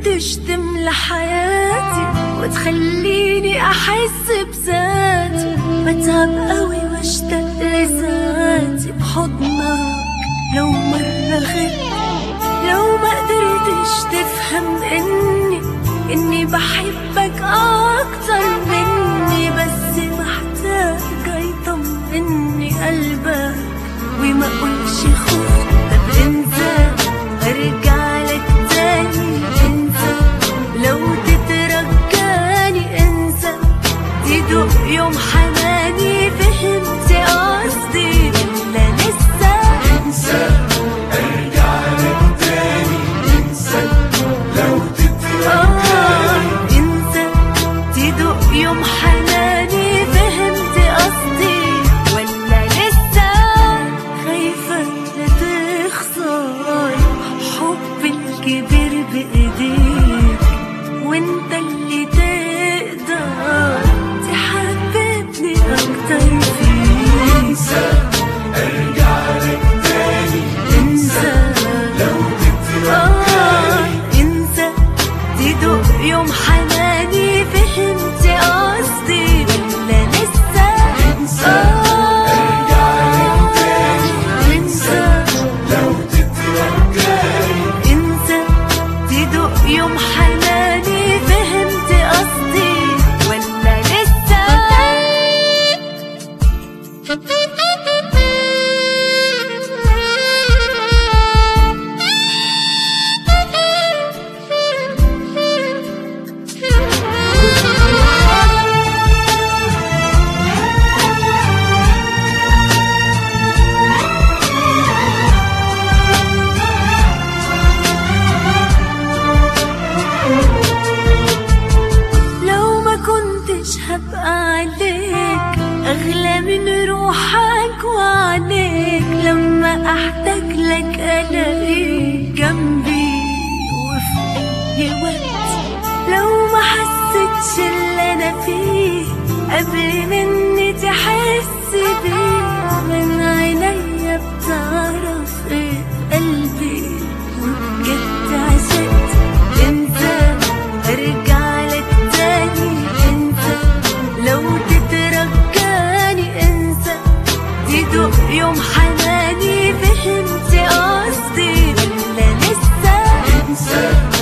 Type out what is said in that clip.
كنتش تملى حياتي وتخليني احس بذاتي بتعب قوي واشتاق لذاتي بحضنك لو مرة غبت لو ما قدرتش تفهم اني اني بحبك اكتر مني بس محتاجة يطمني قلبك وما اقولش خفت طب انسى ارجع لك تاني انسى لو تترجاني انسى تدوق يوم حناني فهمت قصدي ولا لسه انسى ارجع لك تاني انسى لو تترجاني آه، انسى تدوق يوم حناني فهمت قصدي ولا لسه خايفة لا تخسر حب الكبير بإيديك وانت اللي تقدر تحببني أكتر فيك انسى ارجع لك تاني انسى لو تترجاني آه، انسى تدوق يوم حناني فهمت قصدي ولا لسه انسى ارجع لك تاني انسى لو تترجاني انسى تدوق يوم حناني فهمت قصدي ولا لسه لو ما كنتش هبقى عليك أغلى من روحك وعليك لما أحتاج لك ألاقيك جنبي وفي أي وقت لو ما حسيتش اللي أنا فيه قبل مني تحس بيه من عينيا بتعرف إيه قلبي وبجد عشقت انسى ارجع لك تاني انسى لو تترجاني انسى تدوق يوم حناني فهمت قصدي ولا لسه انسى